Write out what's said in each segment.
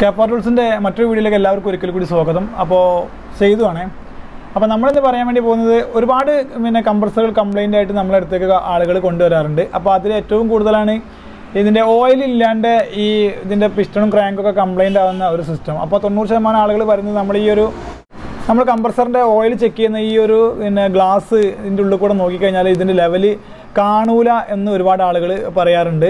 കേപ്പാർ ടൂൾസിൻ്റെ മറ്റൊരു വീഡിയോയിലേക്ക് എല്ലാവർക്കും ഒരിക്കൽ കൂടി സ്വാഗതം അപ്പോൾ ചെയ്തു ആണേ അപ്പോൾ നമ്മളിന്ന് പറയാൻ വേണ്ടി പോകുന്നത് ഒരുപാട് പിന്നെ കംപ്രസറുകൾ കംപ്ലൈൻ്റ് ആയിട്ട് നമ്മളെ അടുത്തേക്ക് ആളുകൾ കൊണ്ടുവരാറുണ്ട് അപ്പോൾ അതിൽ ഏറ്റവും കൂടുതലാണ് ഇതിൻ്റെ ഓയിൽ ഇല്ലാണ്ട് ഈ ഇതിൻ്റെ പിസ്റ്റണും ക്രാങ്കൊക്കെ കംപ്ലൈൻ്റ് ആവുന്ന ഒരു സിസ്റ്റം അപ്പോൾ തൊണ്ണൂറ് ശതമാനം ആളുകൾ പറയുന്നത് നമ്മൾ ഈ ഒരു നമ്മൾ കംപ്രസറിൻ്റെ ഓയിൽ ചെക്ക് ചെയ്യുന്ന ഈ ഒരു പിന്നെ ഗ്ലാസ് ഇതിൻ്റെ ഉള്ളിൽ കൂടെ നോക്കിക്കഴിഞ്ഞാൽ ഇതിൻ്റെ ലെവൽ കാണൂല എന്ന് ഒരുപാട് ആളുകൾ പറയാറുണ്ട്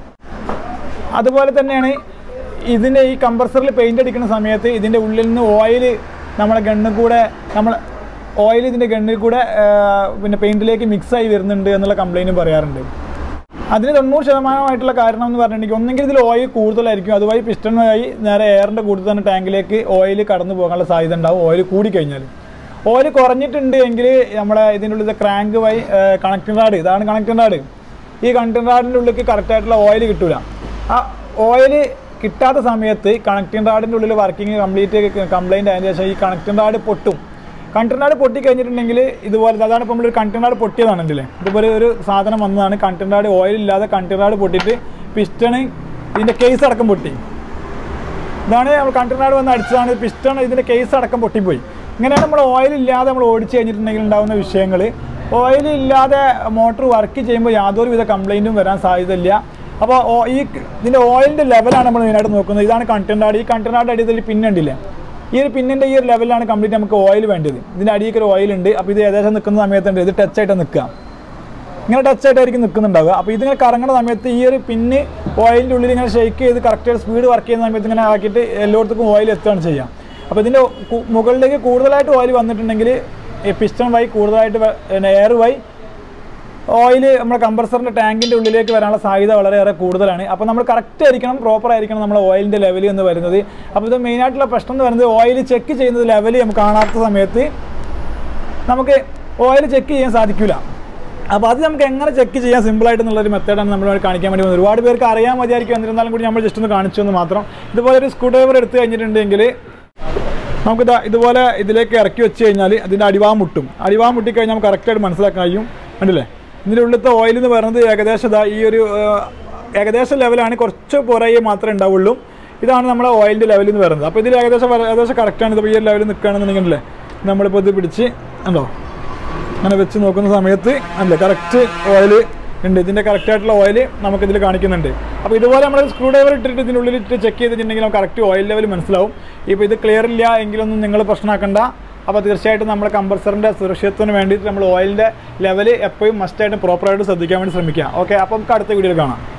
അതുപോലെ തന്നെയാണ് ഇതിൻ്റെ ഈ കംപ്രസറിൽ പെയിൻ്റ് അടിക്കുന്ന സമയത്ത് ഇതിൻ്റെ ഉള്ളിൽ നിന്ന് ഓയിൽ നമ്മളെ ഗണ്ണിൽ കൂടെ നമ്മൾ ഓയിൽ ഇതിൻ്റെ ഗണ്ണിൽ കൂടെ ആ, പിന്നെ പെയിൻറ്റിലേക്ക് മിക്സായി വരുന്നുണ്ട് എന്നുള്ള കംപ്ലൈൻറ്റും പറയാറുണ്ട് അതിന് തൊണ്ണൂറ് ശതമാനമായിട്ടുള്ള കാരണം എന്ന് പറഞ്ഞിട്ടുണ്ടെങ്കിൽ ഒന്നെങ്കിൽ ഇതിൽ ഓയിൽ കൂടുതലായിരിക്കും അതുവഴി പിസ്റ്റൺ വഴി നേരെ എയറിൻ്റെ കൂടുതൽ തന്നെ ടാങ്കിലേക്ക് ഓയിൽ കടന്നു പോകാനുള്ള സാധ്യത ഉണ്ടാവും ഓയിൽ കൂടിക്കഴിഞ്ഞാൽ ഓയിൽ കുറഞ്ഞിട്ടുണ്ട് എങ്കിൽ നമ്മളെ ഇതിൻ്റെ ഉള്ളിൽ ക്രാങ്ക് വഴി കണക്റ്റിംഗ് റാഡ് ഇതാണ് കണക്റ്റിംഗ് റാഡ് ഈ കണക്റ്റിംഗ് റാഡിൻ്റെ ഉള്ളിലേക്ക് കറക്റ്റായിട്ടുള്ള ഓയിൽ കിട്ടൂല ആ ഓയിൽ കിട്ടാത്ത സമയത്ത് കണക്റ്റിംഗ് റാഡിൻ്റെ ഉള്ളിൽ വർക്കിംഗ് കംപ്ലീറ്റ് കംപ്ലൈൻറ്റ് ആയതിനു ശേഷം ഈ കണക്റ്റിംഗ് റാഡ് പൊട്ടും കണക്റ്റിംഗ് റാഡ് പൊട്ടി കഴിഞ്ഞിട്ടുണ്ടെങ്കിൽ ഇതുപോലെ അതാണ് ഇപ്പോൾ നമ്മളൊരു കണക്റ്റിംഗ് റാഡ് പൊട്ടിയതാണെങ്കിലേ ഇതുപോലെ ഒരു സാധനം വന്നതാണ് കണക്റ്റിംഗ് റാഡ് ഓയിൽ ഇല്ലാതെ കണക്റ്റിംഗ് റാഡ് പൊട്ടിയിട്ട് പിസ്റ്റണ് ഇതിൻ്റെ കേസ് അടക്കം പൊട്ടി ഇതാണ് നമ്മൾ കണ്ടനാട് വന്ന് അടിച്ചതാണ് പിസ്റ്റൺ ഇതിൻ്റെ കേസ് അടക്കം പൊട്ടിപ്പോയി ഇങ്ങനെയാണ് നമ്മൾ ഓയിൽ ഇല്ലാതെ നമ്മൾ ഓടിച്ച് കഴിഞ്ഞിട്ടുണ്ടെങ്കിൽ ഉണ്ടാകുന്ന വിഷയങ്ങൾ ഓയിൽ ഇല്ലാതെ മോട്ടോർ വർക്ക് ചെയ്യുമ്പോൾ യാതൊരു വിധ കംപ്ലൈൻറ്റും വരാൻ സാധ്യതയില്ല അപ്പോൾ ഓ- ഈ ഇതിൻ്റെ ഓയിലിൻ്റെ ലെവലാണ് നമ്മൾ മെയിനായിട്ട് നോക്കുന്നത് ഇതാണ് കണ്ടനാട് ഈ കണ്ടനാട് അടിയത്തിൽ പിന്നുണ്ടില്ലേ ഈ ഒരു പിന്നിൻ്റെ ഈ ഒരു ലെവലാണ് കംപ്ലീറ്റ് നമുക്ക് ഓയിൽ വേണ്ടത് ഇതിൻ്റെ അടിയൊക്കെ ഒരു ഓയിൽ ഉണ്ട് അപ്പോൾ ഇത് ഏകദേശം നിൽക്കുന്ന സമയത്തുണ്ട് ഇത് ടച്ച് ആയിട്ട് നിൽക്കുക ഇങ്ങനെ ടച്ച് ആയിട്ടായിരിക്കും നിൽക്കുന്നുണ്ടാവുക അപ്പോൾ ഇതിങ്ങനെ കറങ്ങുന്ന സമയത്ത് ഈ ഒരു പിന്ന് ഓയിലിൻ്റെ ഉള്ളിൽ ഇങ്ങനെ ഷെയ്ക്ക് ചെയ്ത് കറക്റ്റ് സ്പീഡ് വർക്ക് ചെയ്യുന്ന സമയത്ത് ഇങ്ങനെ ആക്കിയിട്ട് എല്ലായിടത്തും ഓയിൽ എത്തുകയാണ് ചെയ്യുക അപ്പോൾ ഇതിൻ്റെ കു- മുകളിലേക്ക് കൂടുതലായിട്ട് ഓയിൽ വന്നിട്ടുണ്ടെങ്കിൽ ഈ പിസ്റ്റൺ വഴി കൂടുതലായിട്ട് എയർ വഴി ഓയിൽ നമ്മുടെ കംപ്രസറിൻ്റെ ടാങ്കിൻ്റെ ഉള്ളിലേക്ക് വരാനുള്ള സാധ്യത വളരെയേറെ കൂടുതലാണ് അപ്പോൾ നമ്മൾ കറക്റ്റ് ആയിരിക്കണം പ്രോപ്പർ ആയിരിക്കണം നമ്മൾ ഓയിലിൻ്റെ ലെവൽ എന്ന് വരുന്നത് അപ്പോൾ ഇത് മെയിനായിട്ടുള്ള പ്രശ്നം എന്ന് പറയുന്നത് ഓയിൽ ചെക്ക് ചെയ്യുന്നത് ലെവൽ നമുക്ക് കാണാത്ത സമയത്ത് നമുക്ക് ഓയിൽ ചെക്ക് ചെയ്യാൻ സാധിക്കില്ല അപ്പോൾ അത് നമുക്ക് എങ്ങനെ ചെക്ക് ചെയ്യാൻ സിമ്പിളായിട്ട് എന്നുള്ളൊരു മെത്തേഡാണ് നമ്മൾ കാണിക്കാൻ വേണ്ടി വന്നത് ഒരുപാട് പേർക്ക് അറിയാൻ മതിയായിരിക്കും എന്നിരുന്നാലും കൂടി നമ്മൾ ജസ്റ്റ് ഒന്ന് കാണിച്ചു എന്ന് മാത്രം ഇതുപോലെ ഒരു സ്ക്രൂ ഡ്രൈവർ എടുത്തു കഴിഞ്ഞിട്ടുണ്ടെങ്കിൽ നമുക്കിതാ ഇതുപോലെ ഇതിലേക്ക് ഇറക്കി വെച്ച് കഴിഞ്ഞാൽ അതിൻ്റെ അടിവാം മുട്ടും അടിവാം മുട്ടിക്കഴിഞ്ഞാൽ നമുക്ക് കറക്റ്റായിട്ട് മനസ്സിലാക്കാൻ കഴിയും കണ്ടില്ലേ ഇതിൻ്റെ ഉള്ളിലത്തെ ഓയിൽ എന്ന് പറയുന്നത് ഏകദേശം ഇതാ ഈ ഒരു ആ, ഏകദേശം ലെവലാണ് കുറച്ച് പുറകെ മാത്രമേ ഉണ്ടാവുള്ളൂ ഇതാണ് നമ്മുടെ ഓയിലിൻ്റെ ലെവൽ എന്ന് പറയുന്നത് അപ്പോൾ ഇതിൽ ഏകദേശം വര- ഏകദേശം കറക്റ്റാണ് ഇതിപ്പോൾ ഈ ഒരു ലെവലിൽ നിൽക്കുകയാണെന്നുണ്ടെങ്കിലേ നമ്മളിപ്പോൾ ഇത് പിടിച്ച് ഉണ്ടോ അങ്ങനെ വെച്ച് നോക്കുന്ന സമയത്ത് അല്ലേ കറക്റ്റ് ഓയിൽ ഉണ്ട് ഇതിൻ്റെ കറക്റ്റ് ആയിട്ടുള്ള ഓയിൽ നമുക്കിതിൽ കാണിക്കുന്നുണ്ട് അപ്പോൾ ഇതുപോലെ നമ്മൾ സ്ക്രൂ ഡ്രൈവർ ഇട്ടിട്ട് ഇതിൻ്റെ ഉള്ളിൽ ഇട്ട് ചെക്ക് ചെയ്തിട്ടുണ്ടെങ്കിൽ നമുക്ക് കറക്റ്റ് ഓയിൽ ലെവൽ മനസ്സിലാവും ഇപ്പോൾ ഇത് ക്ലിയർ ഇല്ല എങ്കിലൊന്നും നിങ്ങൾ പ്രശ്നമാക്കണ്ട അപ്പോൾ തീർച്ചയായിട്ടും നമ്മുടെ കംപ്രസറിൻ്റെ സുരക്ഷിതത്വത്തിന് വേണ്ടിയിട്ട് നമ്മൾ ഓയിലിൻ്റെ ലെവൽ എപ്പോഴും മസ്റ്റായിട്ട് പ്രോപ്പറായിട്ട് ശ്രദ്ധിക്കാൻ വേണ്ടി ശ്രമിക്കുക ഓക്കെ അപ്പോൾ നമുക്ക് അടുത്ത വീഡിയോയിൽ കാണാം